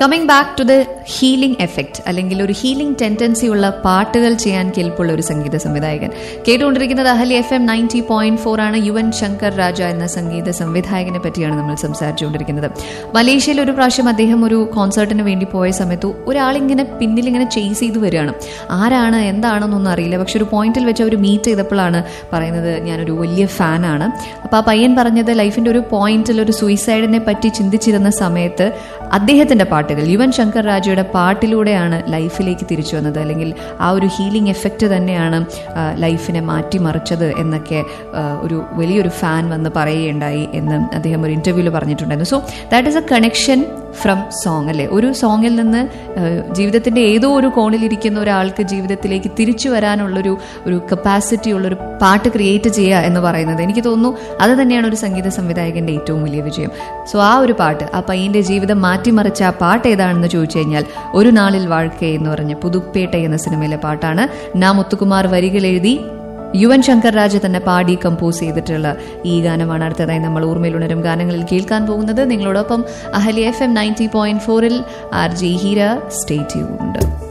coming back to the healing effect അല്ലെങ്കിൽ ഒരു healing tendency ഉള്ള പാട്ടുകൾ ചെയ്യാൻ കെൽപ്പുള്ള ഒരു സംഗീത സംവിധായകൻ കേട്ടുകൊണ്ടിരിക്കുന്നത് Ahalia F M ninety point four ആണ് യുവൻ ശങ്കർ രാജ എന്ന സംഗീത സംവിധായകനെ പറ്റിയാണ് നമ്മൾ സംസാരിച്ചുകൊണ്ടിരിക്കുന്നത് മലേഷ്യയിൽ ഒരു പ്രാവശ്യം അദ്ദേഹം ഒരു കോൺസേർട്ടിന് വേണ്ടി പോയ സമയത്ത് ഒരാളിങ്ങനെ പിന്നിൽ ഇങ്ങനെ ചേസ് ചെയ്ത് വരികയാണ് ആരാണ് എന്താണെന്നൊന്നും അറിയില്ല പക്ഷെ ഒരു പോയിന്റിൽ വെച്ച് അവർ മീറ്റ് ചെയ്തപ്പോഴാണ് പറയുന്നത് ഞാനൊരു വലിയ ഫാനാണ് അപ്പോൾ ആ പയ്യൻ പറഞ്ഞത് ലൈഫിന്റെ ഒരു പോയിന്റിൽ ഒരു സൂയിസൈഡിനെ പറ്റി ചിന്തിച്ചിരുന്ന സമയത്ത് അദ്ദേഹത്തിന്റെ പാട്ടുകൾ യുവൻ ശങ്കർ രാജയുടെ പാട്ടിലൂടെയാണ് ലൈഫിലേക്ക് തിരിച്ചു വന്നത് അല്ലെങ്കിൽ ആ ഒരു ഹീലിംഗ് എഫക്റ്റ് തന്നെയാണ് ആ, ലൈഫിനെ മാറ്റിമറിച്ചത് എന്നൊക്കെ ആ, ഒരു വലിയൊരു ഫാൻ വന്ന് പറയുകയുണ്ടായി എന്ന് അദ്ദേഹം ഒരു ഇന്റർവ്യൂവിൽ പറഞ്ഞിട്ടുണ്ടായിരുന്നു so that is a connection from song അല്ലേ ഒരു സോങ്ങിൽ നിന്ന് ആ, ജീവിതത്തിന്റെ ഏതോ ഒരു കോണിലിരിക്കുന്ന ഒരാൾക്ക് ജീവിതത്തിലേക്ക് തിരിച്ചു വരാനുള്ളൊരു ഒരു കപ്പാസിറ്റി ഉള്ളൊരു പാട്ട് ക്രിയേറ്റ് ചെയ്യുക എന്ന് പറയുന്നത് എനിക്ക് തോന്നുന്നു അത് തന്നെയാണ് ഒരു സംഗീത സംവിധായകന്റെ ഏറ്റവും വലിയ വിജയം സോ ആ ഒരു പാട്ട് ആ പയ്യന്റെ ജീവിതം മാറ്റിമറിച്ച ആ പാട്ട് ഏതാണെന്ന് ചോദിച്ചു കഴിഞ്ഞാൽ ഒരു നാളിൽ വാഴ്ക്കേ എന്ന് പറഞ്ഞ പുതുപ്പേട്ട എന്ന സിനിമയിലെ പാട്ടാണ് നാ മുത്തുകുമാർ വരികൾ എഴുതി യുവൻ ശങ്കർ രാജ തന്നെ പാടി കമ്പോസ് ചെയ്തിട്ടുള്ള ഈ ഗാനമാണ് അടുത്തതായി നമ്മൾ ഓർമ്മയിലുണരും ഗാനങ്ങളിൽ കേൾക്കാൻ പോകുന്നത് നിങ്ങളോടൊപ്പം Ahalia F M ninety point ഫോറിൽ R J Heera stay tuned